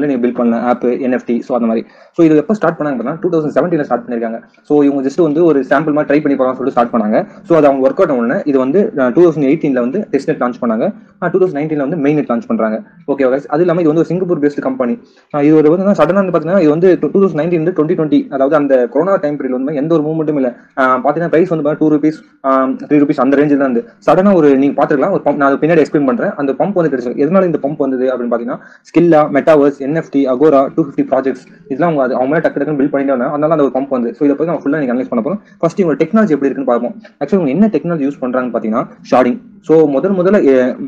ப்ளூடூத்தில் நீங்கள் பில் பண்ணலாம் app NFT so அந்த மாதிரி ஸோ இது எப்போ ஸ்டார்ட் பண்ணாங்க டூ தௌசண்ட் செவன்டீனில் ஸ்டார்ட் பண்ணியிருக்காங்க ஸோ இவங்க ஜஸ்ட் வந்து ஒரு சாம்பிள் மாதிரி ட்ரை பண்ணி பார்க்கலாம் சொல்லிட்டு ஸ்டார்ட் பண்ணாங்க ஸோ அது அவங்க ஒர்க் அவுட் ஒன்று இது வந்து டூ தௌசண்ட் எயிட்டீனில் வந்து டெஸ்ட் நெட் லான்ச் பண்ணாங்க டூ தௌசண்ட் நைன்டீனில் வந்து மெயின் நெட் லான்ச் பண்ணுறாங்க ஓகே ஓகே அது இல்லாமல் இது வந்து ஒரு சிங்கப்பூர் பேஸ்ட் கம்பெனி இது ஒரு வந்து சடனாக வந்து பார்த்தீங்கன்னா இது வந்து டூ தௌசண்ட் நைன்டீன் வந்து டுவெண்ட்டி டுவெண்ட்டி அதாவது அந்த கொரோனா டைம் பீரியட் வந்து எந்த ஒரு மூவ்மெண்ட்டும் இல்லை பார்த்தீங்கன்னா ப்ரைஸ் வந்து டூ ருபீஸ் த்ரீ ருபீஸ் அந்த ரேஞ்சில் தான் இருந்து சடனாக ஒரு நீங்கள் பார்த்துக்கலாம் ஒரு பம்ப் நான் அது பின்னாடி எக்ஸ்பிளைன் பண்ணுறேன் அந்த பம்ப் வந்து கிடைச்சது எதனால இந்த பம்ப் வந்தது அப்படின்னு பார்த்தீங்கன்னா ஸ்கில்லா metaverse NFT Agora two fifty projects இதெல்லாம் அவங்க அது அவங்க மேலே டக்கு டக்குன்னு பில் பண்ணிட்டு வந்தாங்க அதனால அந்த ஒரு பம்ப் வந்து ஸோ இதை பற்றி நம்ம ஃபுல்லாக நீங்கள் அனலைஸ் பண்ண போகிறோம் ஃபர்ஸ்ட் இவங்க டெக்னாலஜி எப்படி இருக்குன்னு பார்ப்போம் ஆக்சுவலி அவங்க என்ன டெக்னாலஜி யூஸ் பண்ணுறாங்கன்னு பார்த்தீங்கன்னா ஷார்டிங் ஸோ முதல் முதல்ல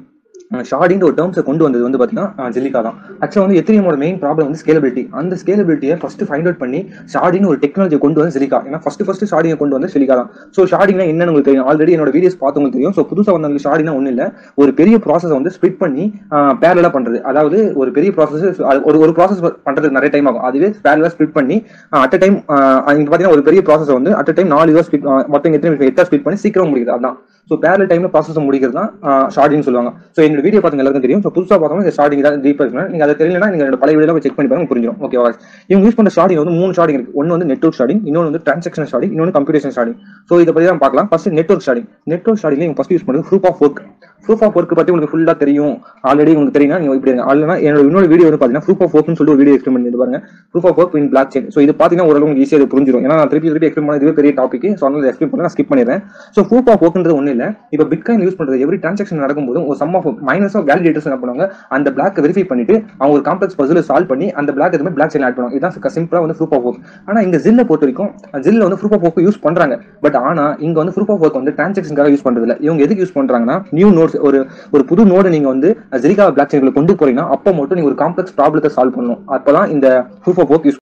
ஷார்டிங் ஒரு டேர்ம்ஸை கொண்டு வந்தது வந்து பார்த்தீங்கன்னா ஜெல்லிகா தான் ஆக்சுவலாக வந்து எத்திரியமோட மெயின் ப்ராப்ளம் வந்து ஸ்கேலபிலிட்டி அந்த ஸ்கேலபிலிட்டியை ஃபர்ஸ்ட் ஃபைண்ட் அவுட் பண்ணி ஷார்டிங் ஒரு டெக்னாலஜி கொண்டு வந்து ஜெலிகா ஏன்னா ஃபர்ஸ்ட் ஃபர்ஸ்ட் ஷார்டிங்கை கொண்டு வந்து ஜெலிகா தான் ஸோ ஷார்டிங்னா என்னன்னு உங்களுக்கு தெரியும் ஆல்ரெடி என்னோட வீடியோஸ் பார்த்தவங்களுக்கு தெரியும் ஸோ புதுசாக வந்தவங்களுக்கு ஷார்டிங்னா ஒன்றும் இல்லை ஒரு பெரிய ப்ராசஸ் வந்து ஸ்பிட் பண்ணி பேரலாக பண்ணுறது அதாவது ஒரு பெரிய ப்ராசஸ் ஒரு ஒரு ப்ராசஸ் பண்ணுறதுக்கு நிறைய டைம் ஆகும் அதுவே பேரலாக ஸ்பிட் பண்ணி அட் அ டைம் இங்கே பார்த்தீங்கன்னா ஒரு பெரிய ப்ராசஸ் வந்து அட் அ டைம் நாலு இதுவாக ஸ்பிட் மொத்தம் எத்தனை எத்தா ஸ்பிட் பண்ணி சீக்கிரம் முடியுது அதான் ஸோ பேரல் டைம்ல ப்ராசஸ் முடிக்கிறது தான் ஷார்டிங் சொல்லுவாங்க ஸோ என்னோட வீடியோ பார்த்து எல்லாருக்கும் தெரியும் ஸோ புதுசாக பார்த்தோம்னா ஷார்டிங் தான் டீப்பாக இருக்கணும் நீங்கள் அதை தெரியலனா நீங்கள் என்னோட பழைய வீடியோ செக் பண்ணி பாருங்க புரிஞ்சிடும் ஓகே இவங்க யூஸ் பண்ண ஷார்டிங் வந்து மூணு ஷார்டிங் இருக்கு ஒன்று வந்து நெட்ஒர்க் ஷார்டிங் இன்னொன்று வந்து டிரான்சாக்ஷன் ஷார்டிங் இன்னொன்று கம்ப்யூட்டேஷன் ஷார்டிங் ஸோ இதை பற்றி தான் பார்க்கலாம் first network sharding network sharding இவங்க ஃபர்ஸ்ட் யூஸ் பண்ணுறது proof of work proof of work பற்றி உங்களுக்கு ஃபுல்லாக தெரியும் ஆல்ரெடி உங்களுக்கு தெரியும் நீங்கள் இப்படி ஆல்ரெடி என்னோட இன்னொரு வீடியோ வந்து பார்த்தீங்கன்னா ப்ரூஃப் ஆஃப் ஒர்க்னு சொல்லிட்டு ஒரு வீடியோ எக்ஸ்பிளைன் பண்ணிட்டு பாருங்க proof of work in block chain so இது பார்த்தீங்கன்னா ஓரளவு ஈஸியாக இது புரிஞ்சிடும் ஏன்னா நான் திருப்பி திருப்பி எக்ஸ்பிளைன் பண்ண இதுவே பெரிய டாபிக் ஸோ அதனால எக்ஸ்பிளைன் பண்ண நான் ஸ்கிப் பண்ணிடுறேன் ஸோ ப்ரூஃப் ஆஃப் ஒர்க்ன்றது ஒன்றும் இல்லை இப்போ பிட்காயின் யூஸ் பண்ணுறது எவ்ரி டிரான்சாக்ஷன் நடக்கும்போது ஒரு some of miners of validators என்ன பண்ணுவாங்க அந்த பிளாக் வெரிஃபை பண்ணிட்டு அவங்க ஒரு காம்ப்ளெக்ஸ் பசில் சால்வ் பண்ணி அந்த பிளாக் எதுவுமே பிளாக் செயின் ஆட் பண்ணுவாங்க இதான் சிம்பிளா வந்து ப்ரூஃப் ஆஃப் ஒர்க் ஆனால் இங்க ஜில்ல பொறுத்த வரைக்கும் ஜில்ல வந்து ப்ரூஃப் ஆஃப் ஒர்க் யூஸ் பண்றாங்க பட் ஆனா இங்க வந்து ப்ரூஃப் ஆஃப் ஒர்க் வந்து டிரான்சாக்ஷனுக்காக யூஸ் பண்றது இல்லை இவங்க எதுக்கு யூஸ் பண்றாங்கன்னா நியூ நோட்ஸ் ஒரு ஒரு புது நோடு நீங்க வந்து ஜெரிகா பிளாக் செயின்ல கொண்டு போறீங்கன்னா அப்போ மட்டும் நீங்க ஒரு காம்ப்ளெக்ஸ் ப்ராப்ளத்தை சால்வ் பண்ணணும் அப்பதான் இந்த ப்ரூஃப் ஆஃப் ஒர்க் யூஸ்